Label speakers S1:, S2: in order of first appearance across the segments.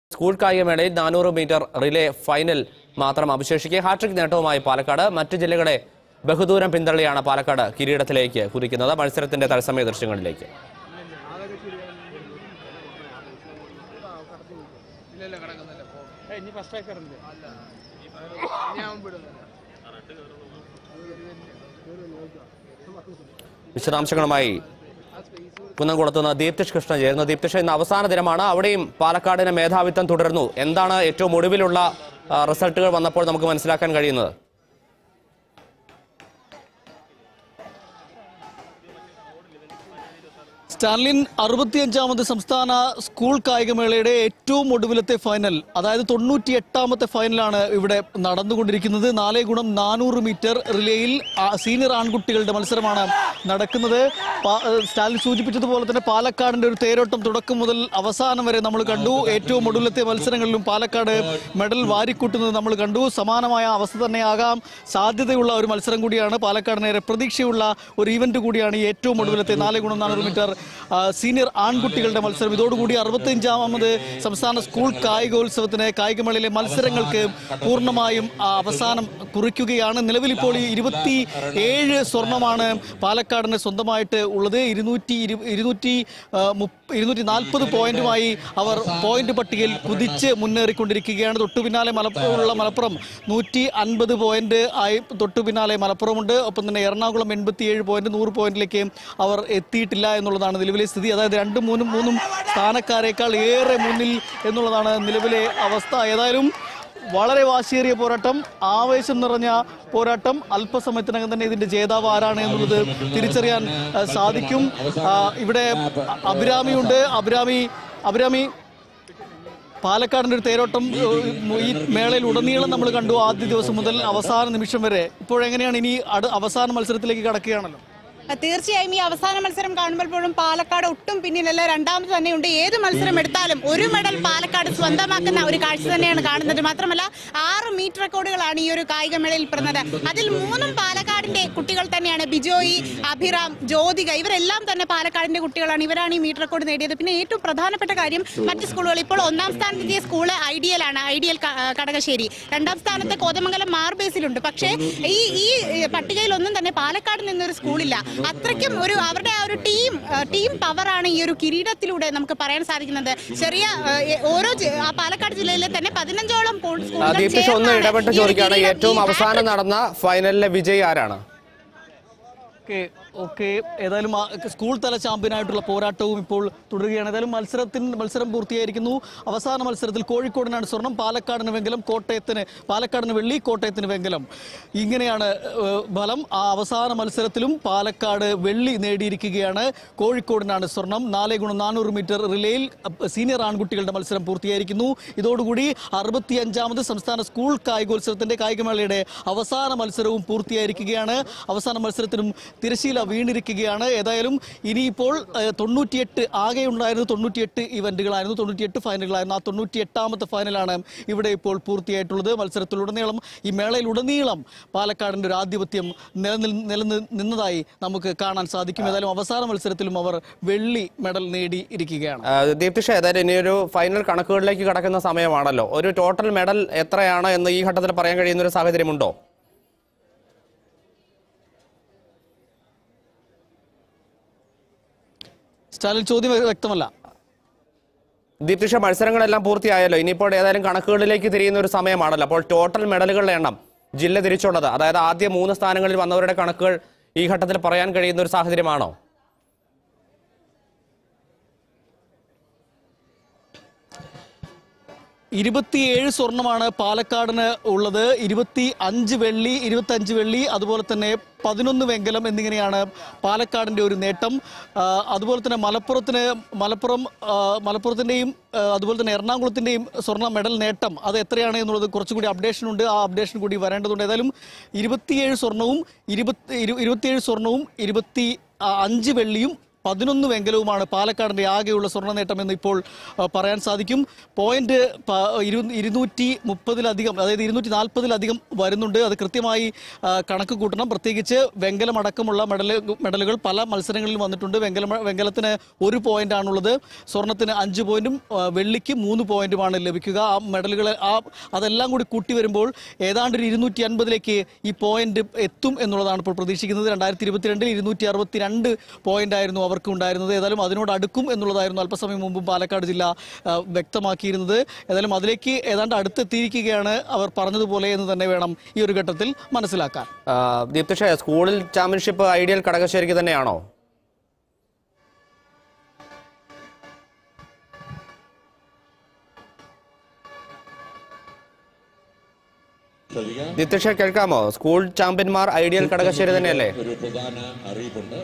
S1: School കായികമേളയിൽ നാനൂറ് metre relay final മാത്രം അവശേഷിക്കെ hat trick നേട്ടവുമായി Palakkad മറ്റു ജില്ലകളെ ബഹുദൂരം പിന്തള്ളിയാണ് പാലക്കാട് കിരീടത്തിലേക്ക് കുതിക്കുന്നത് മത്സരത്തിന്റെ തത്സമയ ദൃശ്യങ്ങളിലേക്ക് വിശദാംശങ്ങളുമായി കുന്നംകുളത്തുനിന്ന് ദീപ്തിഷ് കൃഷ്ണ ചേരുന്നു ദീപ്തിഷ് ഇന്ന് അവസാന ദിനമാണ് അവിടെയും പാലക്കാടിന് മേധാവിത്വം തുടരുന്നു എന്താണ് ഏറ്റവും ഒടുവിലുള്ള ആ, റിസൾട്ടുകൾ വന്നപ്പോൾ നമുക്ക് മനസ്സിലാക്കാൻ കഴിയുന്നത്
S2: സ്റ്റാലിൻ അറുപത്തിയഞ്ചാമത് സംസ്ഥാന സ്കൂൾ കായികമേളയുടെ ഏറ്റവും ഒടുവിലത്തെ ഫൈനൽ അതായത് തൊണ്ണൂറ്റി എട്ടാമത്തെ ഫൈനലാണ് ഇവിടെ നടന്നുകൊണ്ടിരിക്കുന്നത് നാല് ഗുണം നാനൂറ് മീറ്റർ റിലേയിൽ ആ, സീനിയർ ആൺകുട്ടികളുടെ മത്സരമാണ് നടക്കുന്നത് പാ- ഏഹ് സ്റ്റാലിൻ സൂചിപ്പിച്ചതുപോലെ തന്നെ പാലക്കാടിന്റെ ഒരു തേരോട്ടം തുടക്കം മുതൽ അവസാനം വരെ നമ്മൾ കണ്ടു ഏറ്റവും ഒടുവിലത്തെ മത്സരങ്ങളിലും പാലക്കാട് മെഡൽ വാരിക്കൂട്ടുന്നത് നമ്മൾ കണ്ടു സമാനമായ അവസ്ഥ തന്നെയാകാം സാധ്യതയുള്ള ഒരു മത്സരം കൂടിയാണ് പാലക്കാടിനേറെ പ്രതീക്ഷയുള്ള ഒരു ഈവന്റ് കൂടിയാണ് ഈ ഏറ്റവും ഒടുവിലത്തെ നാല് ഗുണം നാനൂറ് മീറ്റർ ആ, സീനിയർ ആൺകുട്ടികളുടെ മത്സരം ഇതോടുകൂടി അറുപത്തിയഞ്ചാമത് സംസ്ഥാന സ്കൂൾ കായികോത്സവത്തിന് കായികമേളയിലെ മത്സരങ്ങൾക്ക് പൂർണ്ണമായും ആ, അവസാനം കുറിക്കുകയാണ് നിലവിൽ ഇപ്പോൾ ഈ ഇരുപത്തി ഏഴ് സ്വർണമാണ് പാലക്കാടിന് സ്വന്തമായിട്ട് ഉള്ളത് ഇരുന്നൂറ്റി ഇരു- ഇരുന്നൂറ്റി ആ, മുപ്പ- ഇരുന്നൂറ്റി നാൽപ്പത് പോയിന്റുമായി അവർ പോയിന്റ് പട്ടികയിൽ കുതിച്ച് മുന്നേറിക്കൊണ്ടിരിക്കുകയാണ് തൊട്ടു പിന്നാലെ മലപ്പുറമുള്ള മലപ്പുറം നൂറ്റി അൻപത് പോയിന്റ് ആയി തൊട്ടു പിന്നാലെ മലപ്പുറമുണ്ട് ഒപ്പം തന്നെ എറണാകുളം എൺപത്തിയേഴ് പോയിന്റ് നൂറ് പോയിന്റിലേക്ക് അവർ എത്തിയിട്ടില്ല എന്നുള്ളതാണ് നിലവിലെ സ്ഥിതി അതായത് രണ്ടും മൂന്നും മൂന്നും സ്ഥാനക്കാരേക്കാൾ ഏറെ മുന്നിൽ എന്നുള്ളതാണ് നിലവിലെ അവസ്ഥ ഏതായാലും വളരെ വാശിയേറിയ പോരാട്ടം ആവേശം നിറഞ്ഞ പോരാട്ടം അല്പസമയത്തിനകം തന്നെ ഇതിന്റെ ജേതാവ് ആരാണ് എന്നുള്ളത് തിരിച്ചറിയാൻ ആ, സാധിക്കും ആ, ഇവിടെ അഭിരാമിയുണ്ട് അഭിരാമി അഭിരാമി പാലക്കാടിന്റെ ഒരു തേരോട്ടം ഏഹ്, ഈ മേളയിൽ ഉടനീളം നമ്മൾ കണ്ടു ആദ്യ ദിവസം മുതൽ അവസാന നിമിഷം വരെ ഇപ്പോഴെങ്ങനെയാണ് ഇനി അടു അവസാന മത്സരത്തിലേക്ക് കടക്കുകയാണല്ലോ
S3: തീർച്ചയായും ഈ അവസാന മത്സരം കാണുമ്പോഴും പാലക്കാട് ഒട്ടും പിന്നിലല്ല രണ്ടാമത് തന്നെയുണ്ട് ഏത് മത്സരം എടുത്താലും ഒരു മെഡൽ പാലക്കാട് സ്വന്തമാക്കുന്ന ഒരു കാഴ്ച തന്നെയാണ് കാണുന്നത് മാത്രമല്ല ആറ് മീറ്റ് റെക്കോർഡുകളാണ് ഈ ഒരു കായികമേളയിൽ പിറന്നത് അതിൽ മൂന്നും പാലക്കാടിന്റെ കുട്ടികൾ തന്നെയാണ് ബിജോയി അഭിറാം ജ്യോതിക ഇവരെല്ലാം തന്നെ പാലക്കാടിന്റെ കുട്ടികളാണ് ഇവരാണ് ഈ മീറ്റ് റെക്കോർഡ് നേടിയത് പിന്നെ ഏറ്റവും പ്രധാനപ്പെട്ട കാര്യം മറ്റ് സ്കൂളുകൾ ഇപ്പോൾ ഒന്നാം സ്ഥാനത്തെത്തിയ സ്കൂള് ഐഡിയൽ ആണ് ഐഡിയൽ ക- ആ, കടകശ്ശേരി രണ്ടാം സ്ഥാനത്ത് കോതമംഗലം മാർബേസിലുണ്ട് പക്ഷേ ഈ ഈ പട്ടികയിൽ ഒന്നും തന്നെ പാലക്കാട് നിന്നൊരു സ്കൂളില്ല അത്രയ്ക്കും ഒരു അവരുടെ ആ ഒരു ടീം ടീം പവറാണ് ഈ ഒരു കിരീടത്തിലൂടെ നമുക്ക് പറയാൻ സാധിക്കുന്നത് ചെറിയ ആ, എ- ഓരോ ജി- ആ പാലക്കാട് ജില്ലയിലെ തന്നെ പതിനഞ്ചോളം പോ-
S1: ആ,
S3: സ്കൂളുകൾ
S1: ദീപ്തിഷ് ഒന്ന്
S3: ചേർന്നാണ്
S1: ഇടപെട്ട്
S3: ഈ ഒരു
S1: ചോദിക്കുകയാണ്
S3: കിരീടം-
S1: ഏറ്റവും
S3: ഈ
S1: അവസാനം നടന്ന ഫൈനലിലെ വിജയി ആരാണ്
S2: ഓക്കെ ഓക്കെ ഏതായാലും ആ സ്കൂൾ തല ചാമ്പ്യനായിട്ടുള്ള പോരാട്ടവും ഇപ്പോൾ തുടരുകയാണ് ഏതായാലും മത്സരത്തിന് മത്സരം പൂർത്തിയായിരിക്കുന്നു അവസാന മത്സരത്തിൽ കോഴിക്കോടിനാണ് സ്വർണം പാലക്കാടിന് വെങ്കലം കോട്ടയത്തിന് പാലക്കാടിന് വെള്ളി കോട്ടയത്തിന് വെങ്കലം ഇങ്ങനെയാണ് ഏഹ്, ഫലം ആ അവസാന മത്സരത്തിലും പാലക്കാട് വെള്ളി നേടിയിരിക്കുകയാണ് കോഴിക്കോടിനാണ് സ്വർണം നാല് ഗുണം നാനൂറ് മീറ്റർ റിലേയിൽ അഹ്, സീനിയർ ആൺകുട്ടികളുടെ മത്സരം പൂർത്തിയായിരിക്കുന്നു ഇതോടുകൂടി അറുപത്തിയഞ്ചാമത് സംസ്ഥാന സ്കൂൾ കായികോത്സവത്തിന്റെ കായികമേളയുടെ അവസാന മത്സരവും പൂർത്തിയായിരിക്കുകയാണ് അവസാന മത്സരത്തിനും തിരശീല വീണിരിക്കുകയാണ് ഏതായാലും ഇനിയിപ്പോൾ ഏഹ്, തൊണ്ണൂറ്റിയെട്ട് ആകെ ഉണ്ടായിരുന്നത് തൊണ്ണൂറ്റിയെട്ട് ഇവന്റുകളായിരുന്നു തൊണ്ണൂറ്റിയെട്ട് ഫൈനലുകളായിരുന്നു ആ തൊണ്ണൂറ്റി എട്ടാമത്തെ ഫൈനലാണ് ഇവിടെ ഇപ്പോൾ പൂർത്തിയായിട്ടുള്ളത് മത്സരത്തിലുടനീളം ഈ മേളയിലുടനീളം പാലക്കാടിന്റെ ഒരു ആധിപത്യം നിലനിൽ നിലനി നിന്നതായി നമുക്ക് കാണാൻ സാധിക്കും ഏതായാലും അവസാന മത്സരത്തിലും അവർ വെള്ളി മെഡൽ നേടിയിരിക്കുകയാണ്
S1: ആ, ദീപ്തിഷ് ഏതായാലും ഇനിയൊരു ഫൈനൽ കണക്കുകളിലേക്ക് കടക്കുന്ന സമയമാണല്ലോ ഒരു ടോട്ടൽ മെഡൽ എത്രയാണ് എന്ന് ഈ ഘട്ടത്തിൽ പറയാൻ കഴിയുന്ന ഒരു സാഹചര്യമുണ്ടോ
S2: സ്റ്റാലിൻ ചോദ്യം വ്യക്തമല്ല
S1: ദീപ്തിഷ മത്സരങ്ങളെല്ലാം പൂർത്തിയായല്ലോ ഇനിയിപ്പോൾ ഏതായാലും കണക്കുകളിലേക്ക് തിരിയുന്ന ഒരു സമയമാണല്ലോ അപ്പോൾ ടോട്ടൽ മെഡലുകളുടെ എണ്ണം ജില്ല തിരിച്ചുള്ളത് അതായത് ആദ്യ മൂന്ന് സ്ഥാനങ്ങളിൽ വന്നവരുടെ കണക്കുകൾ ഈ ഘട്ടത്തിൽ പറയാൻ കഴിയുന്ന ഒരു സാഹചര്യമാണോ
S2: ഇരുപത്തിയേഴ് സ്വർണമാണ് പാലക്കാടിന് ഉള്ളത് ഇരുപത്തി അഞ്ച് വെള്ളി ഇരുപത്തി അഞ്ച് വെള്ളി അതുപോലെ തന്നെ പതിനൊന്ന് വെങ്കലം എന്നിങ്ങനെയാണ് പാലക്കാടിന്റെ ഒരു നേട്ടം ആ, അതുപോലെ തന്നെ മലപ്പുറത്തിന് മലപ്പുറം ആ, മലപ്പുറത്തിന്റെയും ആ, അതുപോലെ തന്നെ എറണാകുളത്തിന്റെയും സ്വർണ്ണ മെഡൽ നേട്ടം അത് എത്രയാണ് എന്നുള്ളത് കുറച്ചുകൂടി അപ്ഡേഷൻ ഉണ്ട് ആ അപ്ഡേഷൻ കൂടി വരേണ്ടതുണ്ട് ഏതായാലും ഇരുപത്തിയേഴ് സ്വർണവും ഇരുപത്തി ഇരു- ഇരുപത്തിയേഴ് സ്വർണവും ഇരുപത്തി ആ, അഞ്ച് വെള്ളിയും പതിനൊന്ന് വെങ്കലവുമാണ് പാലക്കാടിന്റെ ആകെയുള്ള സ്വർണ്ണ നേട്ടം എന്ന് ഇപ്പോൾ ആ, പറയാൻ സാധിക്കും പോയിന്റ് പ- ഇരു- ഇരുന്നൂറ്റി മുപ്പതിലധികം അതായത് ഇരുന്നൂറ്റി നാൽപ്പതിലധികം വരുന്നുണ്ട് അത് കൃത്യമായി ആ, കണക്ക് കൂട്ടണം പ്രത്യേകിച്ച് വെങ്കലം അടക്കമുള്ള മെഡൽ മെഡലുകൾ പല മത്സരങ്ങളിൽ വന്നിട്ടുണ്ട് വെങ്കല വെങ്കലത്തിന് ഒരു പോയിന്റ് ആണുള്ളത് സ്വർണത്തിന് അഞ്ച് പോയിന്റും ആ, വെള്ളിക്ക് മൂന്ന് പോയിന്റുമാണ് ലഭിക്കുക ആ മെഡലുകൾ ആ അതെല്ലാം കൂടി കൂട്ടി വരുമ്പോൾ ഏതാണ്ട് ഒരു ഇരുന്നൂറ്റി അൻപതിലേക്ക് ഈ പോയിന്റ് എത്തും എന്നുള്ളതാണ് ഇപ്പോൾ പ്രതീക്ഷിക്കുന്നത് രണ്ടായിരത്തി ഇരുപത്തിരണ്ടിൽ ഇരുന്നൂറ്റി അറുപത്തിരണ്ട് പോയിന്റ് ആയിരുന്നു അവർക്ക് ഉണ്ടായിരുന്നത് ഏതായാലും അതിനോട് അടുക്കും എന്നുള്ളതായിരുന്നു അല്പസമയം മുമ്പ് പാലക്കാട് ജില്ല ആ, വ്യക്തമാക്കിയിരുന്നത് ഏതായാലും അതിലേക്ക് ഏതാണ്ട് അടുത്തെത്തിയിരിക്കുകയാണ് അവർ പറഞ്ഞതുപോലെ എന്ന് തന്നെ വേണം ഈ ഒരു ഘട്ടത്തിൽ മനസ്സിലാക്കാൻ
S1: ആ, ദീപ്തിഷ സ്കൂളിൽ ചാമ്പ്യൻഷിപ്പ് ഐഡിയൽ കടകശ്ശേരിക്ക് തന്നെയാണോ ദീപ്തിഷ കേൾക്കാമോ സ്കൂൾ ചാമ്പ്യന്മാർ ഐഡിയൽ കടകശ്ശേരി തന്നെയല്ലേ
S4: ഒരു പ്രധാന അറിയിപ്പുണ്ട്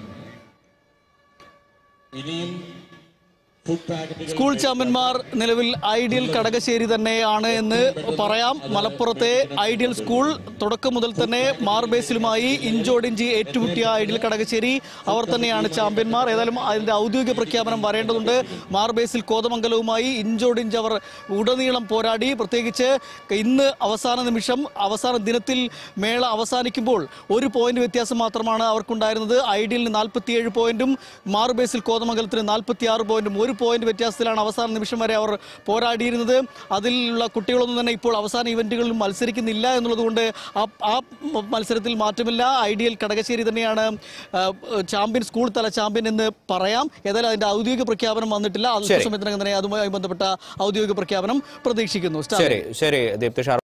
S4: ഇനിയും ഫുഡ് പാക്കറ്റുകൾ
S2: സ്കൂൾ ചാമ്പ്യന്മാർ നിലവിൽ ഐഡിയൽ കടകശ്ശേരി തന്നെയാണ് എന്ന് പറയാം മലപ്പുറത്തെ ഐഡിയൽ സ്കൂൾ തുടക്കം മുതൽ തന്നെ മാർബേസിലുമായി ഇഞ്ചോടിഞ്ചി ഏറ്റുമുട്ടിയ ഐഡിയൽ കടകശ്ശേരി അവർ തന്നെയാണ് ചാമ്പ്യന്മാർ ഏതായാലും അതിന്റെ ഔദ്യോഗിക പ്രഖ്യാപനം വരേണ്ടതുണ്ട് മാർബേസിൽ കോതമംഗലവുമായി ഇഞ്ചോടിഞ്ച് അവർ ഉടനീളം പോരാടി പ്രത്യേകിച്ച് ഇന്ന് അവസാന നിമിഷം അവസാന ദിനത്തിൽ മേള അവസാനിക്കുമ്പോൾ ഒരു പോയിന്റ് വ്യത്യാസം മാത്രമാണ് അവർക്കുണ്ടായിരുന്നത് ഐഡിയലിന് നാൽപ്പത്തിയേഴ് പോയിന്റും മാർബേസിൽ കോതമംഗലത്തിന് നാൽപ്പത്തിയാറ് പോയിന്റും ഒരു പോയിന്റ് വ്യത്യാസത്തിലാണ് അവസാന നിമിഷം വരെ അവർ പോരാടിയിരുന്നത് അതിലുള്ള കുട്ടികളൊന്നും തന്നെ ഇപ്പോൾ അവസാന ഇവന്റുകളിൽ മത്സരിക്കുന്നില്ല എന്നുള്ളതുകൊണ്ട് ആ ആ മത്സരത്തിൽ മാറ്റമില്ല ഐഡിയൽ കടകശ്ശേരി തന്നെയാണ് ആ, ചാമ്പ്യൻ സ്കൂൾ തല ചാമ്പ്യൻ എന്ന് പറയാം ഏതായാലും അതിന്റെ ഔദ്യോഗിക പ്രഖ്യാപനം വന്നിട്ടില്ല
S1: ശരി.
S2: അല്പസമയത്തിനകം തന്നെ അതുമായി ബന്ധപ്പെട്ട ഔദ്യോഗിക പ്രഖ്യാപനം പ്രതീക്ഷിക്കുന്നു സ്റ്റാലിൻ.
S1: ശരി ശരി ദീപ്തിഷ